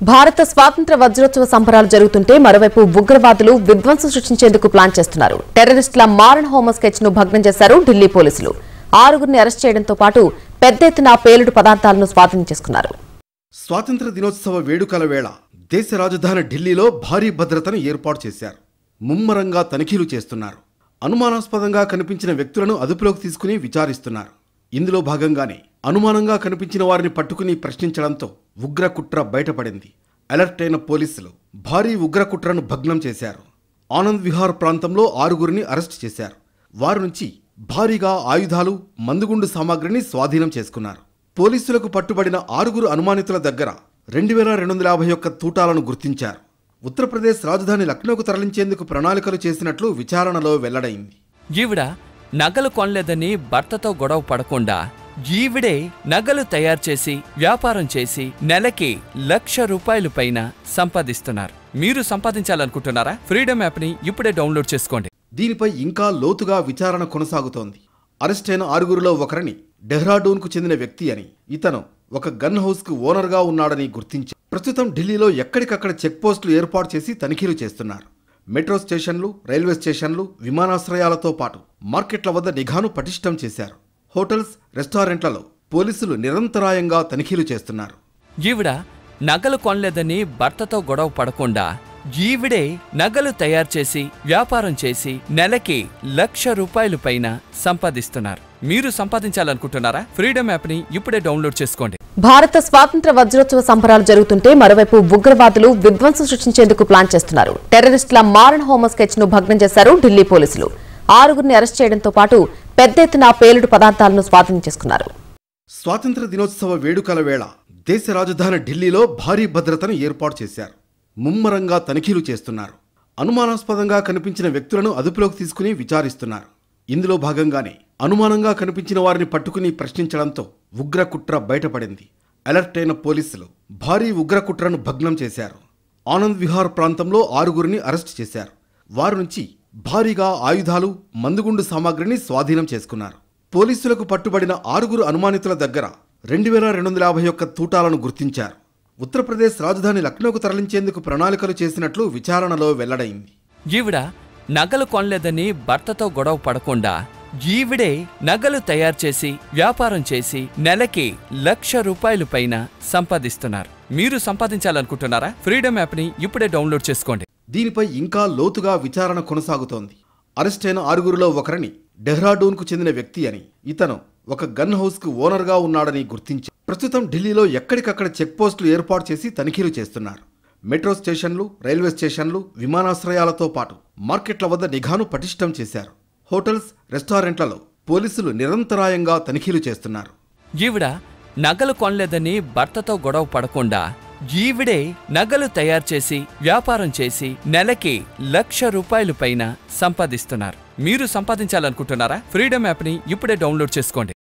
భారత స్వాతంత్ర వజ్రోత్సవ సంబరాలు జరుగుతుంటే మరోవైపు ఉగ్రవాదులు విధ్వంసం సృష్టించేందుకు ప్లాన్ చేస్తున్నారు టెర్రరిస్టుల మారణ హోమ స్కెచ్ ను భగ్నం చేశారు ఢిల్లీ పోలీసులు ఆరుగురిని అరెస్ట్ చేయడంతో పాటు పెద్ద ఎత్తున పేలుడు పదార్థాలను స్వాధీనం చేసుకున్నారు స్వాతంత్ర దినోత్సవ వేడుకల వేళ దేశ రాజధాని ఢిల్లీలో భారీ భద్రతను ఏర్పాటు చేశారు ముమ్మరంగా తనిఖీలు చేస్తున్నారు అనుమానాస్పదంగా కనిపించిన వ్యక్తులను అదుపులోకి తీసుకుని విచారిస్తున్నారు ఇందులో భాగంగానే అనుమానంగా కనిపించిన వారిని పట్టుకుని ప్రశ్నించడంతో ఉగ్ర కుట్ర బయటపడింది అలర్ట్ అయిన పోలీసులు భారీ ఉగ్ర కుట్రను భగ్నం చేశారు ఆనంద్ విహార్ ప్రాంతంలో ఆరుగురిని అరెస్ట్ చేశారు వారి నుంచి భారీగా ఆయుధాలు మందుగుండు సామాగ్రిని స్వాధీనం చేసుకున్నారు పోలీసులకు పట్టుబడిన ఆరుగురు అనుమానితుల దగ్గర రెండు వేల రెండు వందల యాభై ఒక్క తూటాలను గుర్తించారు ఉత్తరప్రదేశ్ రాజధాని లక్నోకు తరలించేందుకు ప్రణాళికలు చేసినట్లు విచారణలో వెల్లడైంది ఈవిడ నగలు కొనలేదని భర్తతో గొడవ పడకుండా ఈవిడే నగలు తయారు చేసి వ్యాపారం చేసి నెలకి లక్ష రూపాయలు పైన సంపాదిస్తున్నారు మీరు సంపాదించాలనుకుంటున్నారా ఫ్రీడమ్ యాప్ని ఇప్పుడే డౌన్లోడ్ చేసుకోండి దీనిపై ఇంకా లోతుగా విచారణ కొనసాగుతోంది అరెస్ట్ అయిన ఆరుగురిలో ఒకరిని డెహ్రాడూన్కు చెందిన వ్యక్తి అని ఇతను ఒక గన్ హౌస్కు ఓనర్గా ఉన్నాడని గుర్తించి ప్రస్తుతం ఢిల్లీలో ఎక్కడికక్కడ చెక్ పోస్టులు ఏర్పాటు చేసి తనిఖీలు చేస్తున్నారు మెట్రో స్టేషన్లు రైల్వే స్టేషన్లు విమానాశ్రయాలతో పాటు మార్కెట్ల వద్ద నిఘాను పటిష్టం చేశారు హోటల్స్ రెస్టారెంట్లలో పోలీసులు నిరంతరాయంగా తనిఖీలు చేస్తున్నారు ఈవిడ నగలు కొనలేదని భర్తతో గొడవ పడకుండా ఈవిడే నగలు తయారు చేసి వ్యాపారం చేసి నెలకి లక్ష రూపాయలు పైన సంపాదిస్తున్నారు మీరు సంపాదించాలనుకుంటున్నారా ఫ్రీడమ్ యాప్ని ఇప్పుడే డౌన్లోడ్ చేసుకోండి భారత స్వాతంత్ర వజ్రోత్సవ సంబరాలు జరుగుతుంటే మరోవైపు ఉగ్రవాదులు విధ్వంసం సృష్టించేందుకు ప్లాన్ చేస్తున్నారు టెర్రరిస్టుల మారణ హోమ స్కెచ్ ను భగ్నం చేశారు ఢిల్లీ పోలీసులు ఆరుగురిని అరెస్ట్ చేయడంతో పాటు పెద్ద ఎత్తున పేలుడు పదార్థాలను స్వాధీనం చేసుకున్నారు స్వాతంత్ర దినోత్సవ వేడుకల వేళ దేశ రాజధాని ఢిల్లీలో భారీ భద్రతను ఏర్పాటు చేశారు ముమ్మరంగా తనిఖీలు చేస్తున్నారు అనుమానాస్పదంగా కనిపించిన వ్యక్తులను అదుపులోకి తీసుకుని విచారిస్తున్నారు ఇందులో భాగంగానే అనుమానంగా కనిపించిన వారిని పట్టుకుని ప్రశ్నించడంతో ఉగ్ర కుట్ర బయటపడింది అలర్ట్ అయిన పోలీసులు భారీ ఉగ్ర కుట్రను భగ్నం చేశారు ఆనంద్ విహార్ ప్రాంతంలో ఆరుగురిని అరెస్ట్ చేశారు వారి నుంచి భారీగా ఆయుధాలు మందుగుండు సామాగ్రిని స్వాధీనం చేసుకున్నారు పోలీసులకు పట్టుబడిన ఆరుగురు అనుమానితుల దగ్గర రెండు వేల రెండు వందల యాభై ఒక్క తూటాలను గుర్తించారు ఉత్తరప్రదేశ్ రాజధాని లక్నోకు తరలించేందుకు ప్రణాళికలు చేసినట్లు విచారణలో వెల్లడైంది ఈవిడ నగలు కొనలేదని భర్తతో గొడవ పడకుండా ఈవిడే నగలు తయారు చేసి వ్యాపారం చేసి నెలకి లక్ష రూపాయలు పైన సంపాదిస్తున్నారు మీరు సంపాదించాలనుకుంటున్నారా ఫ్రీడమ్ యాప్ని ఇప్పుడే డౌన్లోడ్ చేసుకోండి దీనిపై ఇంకా లోతుగా విచారణ కొనసాగుతోంది అరెస్ట్ అయిన ఆరుగురిలో ఒకరిని డెహ్రాడూన్కు చెందిన వ్యక్తి అని ఇతను ఒక గన్ హౌస్కు ఓనర్గా ఉన్నాడని గుర్తించి ప్రస్తుతం ఢిల్లీలో ఎక్కడికక్కడ చెక్ పోస్టులు ఏర్పాటు చేసి తనిఖీలు చేస్తున్నారు మెట్రో స్టేషన్లు రైల్వే స్టేషన్లు విమానాశ్రయాలతో పాటు మార్కెట్ల వద్ద నిఘాను పటిష్టం చేశారు హోటల్స్ రెస్టారెంట్లలో పోలీసులు నిరంతరాయంగా తనిఖీలు చేస్తున్నారు ఈవిడ నగలు కొనలేదని భర్తతో గొడవ పడకుండా ఈవిడే నగలు తయారు చేసి వ్యాపారం చేసి నెలకి లక్ష రూపాయలు పైన సంపాదిస్తున్నారు మీరు సంపాదించాలనుకుంటున్నారా ఫ్రీడమ్ యాప్ని ఇప్పుడే డౌన్లోడ్ చేసుకోండి